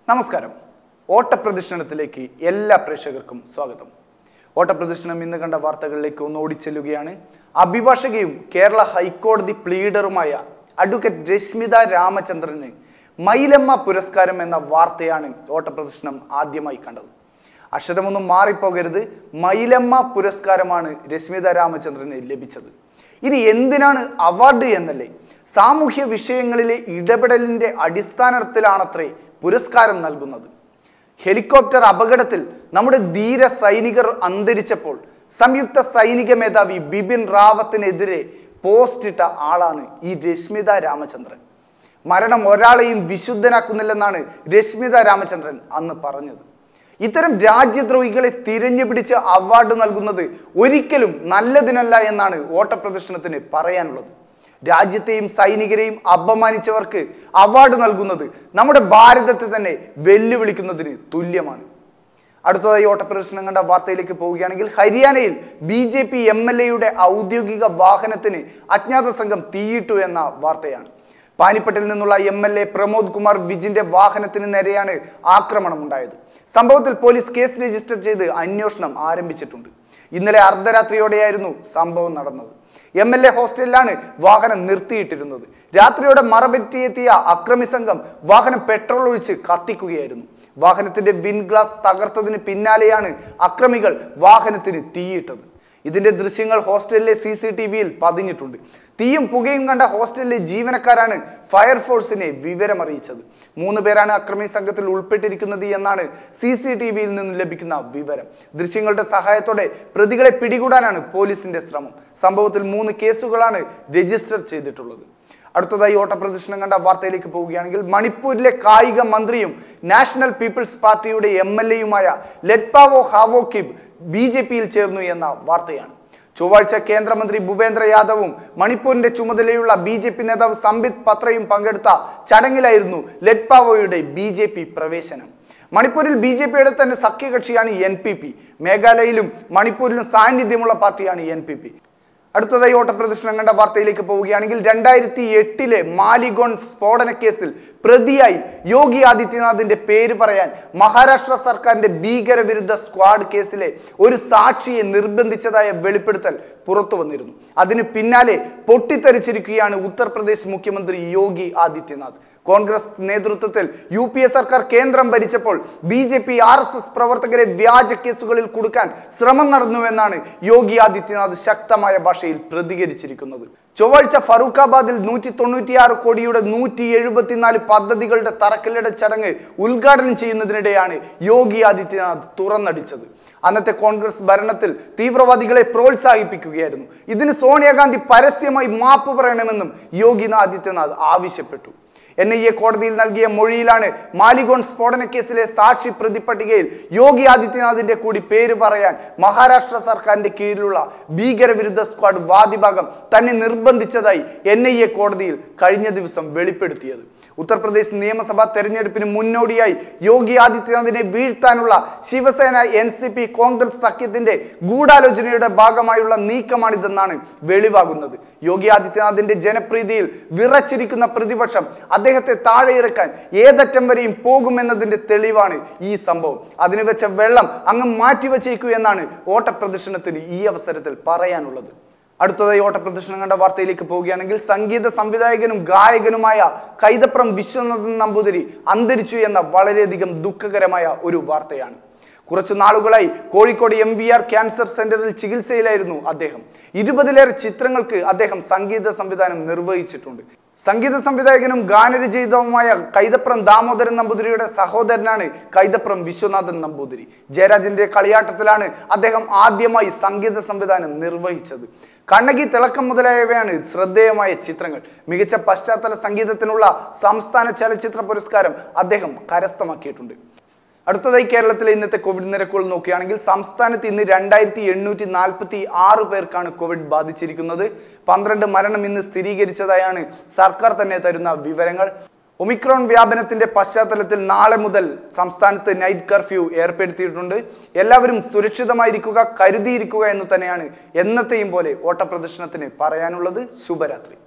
നമസ്കാരം ഓട്ടപ്രദർശനത്തിലേക്ക് എല്ലാ പ്രേക്ഷകർക്കും സ്വാഗതം ഓട്ടപ്രദർശനം ഇന്ന് കണ്ട വാർത്തകളിലേക്ക് ഒന്ന് ഓടിച്ചെല്ലുകയാണ് അഭിഭാഷകയും കേരള ഹൈക്കോടതി പ്ലീഡറുമായ അഡ്വക്കേറ്റ് രശ്മിത രാമചന്ദ്രന് മൈലമ്മ പുരസ്കാരം എന്ന വാർത്തയാണ് ഓട്ടപ്രദർശനം ആദ്യമായി കണ്ടത് അക്ഷരമൊന്നും മാറിപ്പോകരുത് മൈലമ്മ പുരസ്കാരമാണ് രശ്മിത രാമചന്ദ്രന് ലഭിച്ചത് ഇനി എന്തിനാണ് അവാർഡ് എന്നല്ലേ സാമൂഹ്യ വിഷയങ്ങളിലെ ഇടപെടലിന്റെ അടിസ്ഥാനത്തിലാണത്രേ പുരസ്കാരം നൽകുന്നത് ഹെലികോപ്റ്റർ അപകടത്തിൽ നമ്മുടെ ധീര സൈനികർ അന്തരിച്ചപ്പോൾ സംയുക്ത സൈനിക മേധാവി ബിപിൻ റാവത്തിനെതിരെ പോസ്റ്റ് ഇട്ട ആളാണ് ഈ രശ്മിത രാമചന്ദ്രൻ മരണം ഒരാളെയും വിശുദ്ധനാക്കുന്നില്ലെന്നാണ് രശ്മിത രാമചന്ദ്രൻ അന്ന് പറഞ്ഞത് ഇത്തരം രാജ്യദ്രോഹികളെ തിരഞ്ഞു പിടിച്ച് അവാർഡ് നൽകുന്നത് ഒരിക്കലും നല്ലതിനല്ല എന്നാണ് ഓട്ടപ്രദർശനത്തിന് പറയാനുള്ളത് രാജ്യത്തെയും സൈനികരെയും അപമാനിച്ചവർക്ക് അവാർഡ് നൽകുന്നത് നമ്മുടെ ഭാരതത്തെ തന്നെ വെല്ലുവിളിക്കുന്നതിന് തുല്യമാണ് അടുത്തതായി ഓട്ടപ്രദർശനം കണ്ട വാർത്തയിലേക്ക് പോവുകയാണെങ്കിൽ ഹരിയാനയിൽ B J P M L എയുടെ ഔദ്യോഗിക വാഹനത്തിന് അജ്ഞാത സംഘം തീയിട്ടു എന്ന വാർത്തയാണ് പാനിപ്പട്ടിൽ നിന്നുള്ള M L A Pramod Kumar വിജിന്റെ വാഹനത്തിന് നേരെയാണ് ആക്രമണം ഉണ്ടായത് സംഭവത്തിൽ പോലീസ് കേസ് രജിസ്റ്റർ ചെയ്ത് അന്വേഷണം ആരംഭിച്ചിട്ടുണ്ട് ഇന്നലെ അർദ്ധരാത്രിയോടെയായിരുന്നു സംഭവം നടന്നത് എം എൽ എ ഹോസ്റ്റലിലാണ് വാഹനം നിർത്തിയിട്ടിരുന്നത് രാത്രിയോടെ മറപറ്റിയെത്തിയ അക്രമി സംഘം വാഹനം പെട്രോൾ ഒഴിച്ച് കത്തിക്കുകയായിരുന്നു വാഹനത്തിന്റെ വിൻ ഗ്ലാസ് തകർത്തതിന് പിന്നാലെയാണ് അക്രമികൾ വാഹനത്തിന് തീയിട്ടത് ഇതിന്റെ ദൃശ്യങ്ങൾ ഹോസ്റ്റലിലെ സി സി ടി വിയിൽ പതിഞ്ഞിട്ടുണ്ട് തീയും പുകയും കണ്ട ഹോസ്റ്റലിലെ ജീവനക്കാരാണ് ഫയർഫോഴ്സിനെ വിവരമറിയിച്ചത് മൂന്ന് പേരാണ് അക്രമി സംഘത്തിൽ ഉൾപ്പെട്ടിരിക്കുന്നത് എന്നാണ് സി സി ടി വിയിൽ നിന്ന് ലഭിക്കുന്ന വിവരം ദൃശ്യങ്ങളുടെ സഹായത്തോടെ പ്രതികളെ പിടികൂടാനാണ് പോലീസിന്റെ ശ്രമം സംഭവത്തിൽ മൂന്ന് കേസുകളാണ് രജിസ്റ്റർ ചെയ്തിട്ടുള്ളത് അടുത്തതായി ഓട്ടപ്രദർശനം കണ്ട വാർത്തയിലേക്ക് പോവുകയാണെങ്കിൽ മണിപ്പൂരിലെ കായിക മന്ത്രിയും നാഷണൽ പീപ്പിൾസ് പാർട്ടിയുടെ എം എൽ എയുമായ Letpao Haokip B J പിയിൽ ചേർന്നു എന്ന വാർത്തയാണ് ചൊവ്വാഴ്ച കേന്ദ്രമന്ത്രി ഭൂപേന്ദ്ര യാദവും മണിപ്പൂരിന്റെ ചുമതലയുള്ള ബി ജെ പി നേതാവ് സംബിത് പത്രയും പങ്കെടുത്ത ചടങ്ങിലായിരുന്നു ലെറ്റ്പാവോയുടെ ബി ജെ പി പ്രവേശനം മണിപ്പൂരിൽ ബി ജെ പിയുടെ തന്നെ സഖ്യകക്ഷിയാണ് എൻ പി പി മേഘാലയയിലും മണിപ്പൂരിലും സാന്നിധ്യമുള്ള പാർട്ടിയാണ് എൻ പി പി അടുത്തതായി ഓട്ടപ്രദർശനം കണ്ട വാർത്തയിലേക്ക് പോവുകയാണെങ്കിൽ രണ്ടായിരത്തി എട്ടിലെ മാലിഗോൺ സ്ഫോടന കേസിൽ പ്രതിയായി യോഗി ആദിത്യനാഥിന്റെ പേര് പറയാൻ മഹാരാഷ്ട്ര സർക്കാരിന്റെ ഭീകരവിരുദ്ധ സ്ക്വാഡ് കേസിലെ ഒരു സാക്ഷിയെ നിർബന്ധിച്ചതായ വെളിപ്പെടുത്തൽ പുറത്തു വന്നിരുന്നു അതിന് പിന്നാലെ പൊട്ടിത്തെറിച്ചിരിക്കുകയാണ് ഉത്തർപ്രദേശ് മുഖ്യമന്ത്രി യോഗി ആദിത്യനാഥ് കോൺഗ്രസ് നേതൃത്വത്തിൽ യു പി എ സർക്കാർ കേന്ദ്രം ഭരിച്ചപ്പോൾ B J P R S S പ്രവർത്തകരെ വ്യാജ കേസുകളിൽ കൊടുക്കാൻ ശ്രമം നടന്നുവെന്നാണ് യോഗി ആദിത്യനാഥ് ശക്തമായ ഭാഷയിൽ പ്രതികരിച്ചിരിക്കുന്നത് ചൊവ്വാഴ്ച ഫറൂഖാബാദിൽ നൂറ്റി തൊണ്ണൂറ്റിയാറ് കോടിയുടെ നൂറ്റി എഴുപത്തിനാല് പദ്ധതികളുടെ തറക്കല്ലിട ചടങ്ങ് ഉദ്ഘാടനം ചെയ്യുന്നതിനിടെയാണ് യോഗി ആദിത്യനാഥ് തുറന്നടിച്ചത് അന്നത്തെ കോൺഗ്രസ് ഭരണത്തിൽ തീവ്രവാദികളെ പ്രോത്സാഹിപ്പിക്കുകയായിരുന്നു ഇതിന് സോണിയാഗാന്ധി പരസ്യമായി മാപ്പ് പറയണമെന്നും യോഗി ആദിത്യനാഥ് ആവശ്യപ്പെട്ടു എൻ ഐ എ കോടതിയിൽ നൽകിയ മൊഴിയിലാണ് മാലിഗോൺ സ്ഫോടന കേസിലെ സാക്ഷി പ്രതിപട്ടികയിൽ യോഗി ആദിത്യനാഥിന്റെ കൂടി പേര് പറയാൻ മഹാരാഷ്ട്ര സർക്കാരിന്റെ കീഴിലുള്ള ഭീകരവിരുദ്ധ സ്ക്വാഡ് വാദിഭാഗം തന്നെ നിർബന്ധിച്ചതായി എൻ ഐ എ കോടതിയിൽ കഴിഞ്ഞ ദിവസം വെളിപ്പെടുത്തിയത് ഉത്തർപ്രദേശ് നിയമസഭാ തെരഞ്ഞെടുപ്പിന് മുന്നോടിയായി യോഗി ആദിത്യനാഥിനെ വീഴ്ത്താനുള്ള Shiv Sena N C P Congress സഖ്യത്തിന്റെ ഗൂഢാലോചനയുടെ ഭാഗമായുള്ള നീക്കമാണിതെന്നാണ് വെളിവാകുന്നത് യോഗി ആദിത്യനാഥിന്റെ ജനപ്രീതിയിൽ വിറച്ചിരിക്കുന്ന പ്രതിപക്ഷം അദ്ദേഹത്തെ താഴെ ഇറക്കാൻ ഏതറ്റം വരെയും പോകുമെന്നതിന്റെ തെളിവാണ് ഈ സംഭവം അതിന് വെച്ച വെള്ളം അങ്ങ് മാറ്റിവെച്ചേക്കൂ എന്നാണ് ഓട്ടപ്രദർശനത്തിന് ഈ അവസരത്തിൽ പറയാനുള്ളത് അടുത്തതായി ഓട്ടപ്രദർശനം കണ്ട വാർത്തയിലേക്ക് പോവുകയാണെങ്കിൽ സംഗീത സംവിധായകനും ഗായകനുമായ കൈതപ്രം വിശ്വനാഥൻ നമ്പൂതിരി അന്തരിച്ചു എന്ന വളരെയധികം ദുഃഖകരമായ ഒരു വാർത്തയാണ് കുറച്ചു നാളുകളായി Kozhikode M V R cancer സെന്ററിൽ ചികിത്സയിലായിരുന്നു അദ്ദേഹം ഇരുപതിലേറെ ചിത്രങ്ങൾക്ക് അദ്ദേഹം സംഗീത സംവിധാനം നിർവഹിച്ചിട്ടുണ്ട് സംഗീത സംവിധായകനും ഗാനരചയിതാവുമായ കൈതപ്രം ദാമോദരൻ നമ്പൂതിരിയുടെ സഹോദരനാണ് കൈതപ്രം വിശ്വനാഥൻ നമ്പൂതിരി ജയരാജന്റെ കളിയാട്ടത്തിലാണ് അദ്ദേഹം ആദ്യമായി സംഗീത സംവിധാനം നിർവഹിച്ചത് കണ്ണകി തിളക്കം മുതലായവയാണ് ശ്രദ്ധേയമായ ചിത്രങ്ങൾ മികച്ച പശ്ചാത്തല സംഗീതത്തിനുള്ള സംസ്ഥാന ചലച്ചിത്ര പുരസ്കാരം അദ്ദേഹം കരസ്ഥമാക്കിയിട്ടുണ്ട് അടുത്തതായി കേരളത്തിലെ ഇന്നത്തെ കോവിഡ് നിരക്കുകൾ നോക്കുകയാണെങ്കിൽ സംസ്ഥാനത്ത് ഇന്ന് രണ്ടായിരത്തി എണ്ണൂറ്റി നാൽപ്പത്തി ആറ് പേർക്കാണ് കോവിഡ് ബാധിച്ചിരിക്കുന്നത് പന്ത്രണ്ട് മരണം ഇന്ന് സ്ഥിരീകരിച്ചതായാണ് സർക്കാർ തന്നെ തരുന്ന വിവരങ്ങൾ ഒമിക്രോൺ വ്യാപനത്തിന്റെ പശ്ചാത്തലത്തിൽ നാളെ മുതൽ സംസ്ഥാനത്ത് നൈറ്റ് കർഫ്യൂ ഏർപ്പെടുത്തിയിട്ടുണ്ട് എല്ലാവരും സുരക്ഷിതമായിരിക്കുക കരുതിയിരിക്കുക എന്ന് തന്നെയാണ് എന്നത്തെയും പോലെ ഓട്ടപ്രദർശനത്തിന് പറയാനുള്ളത് ശുഭരാത്രി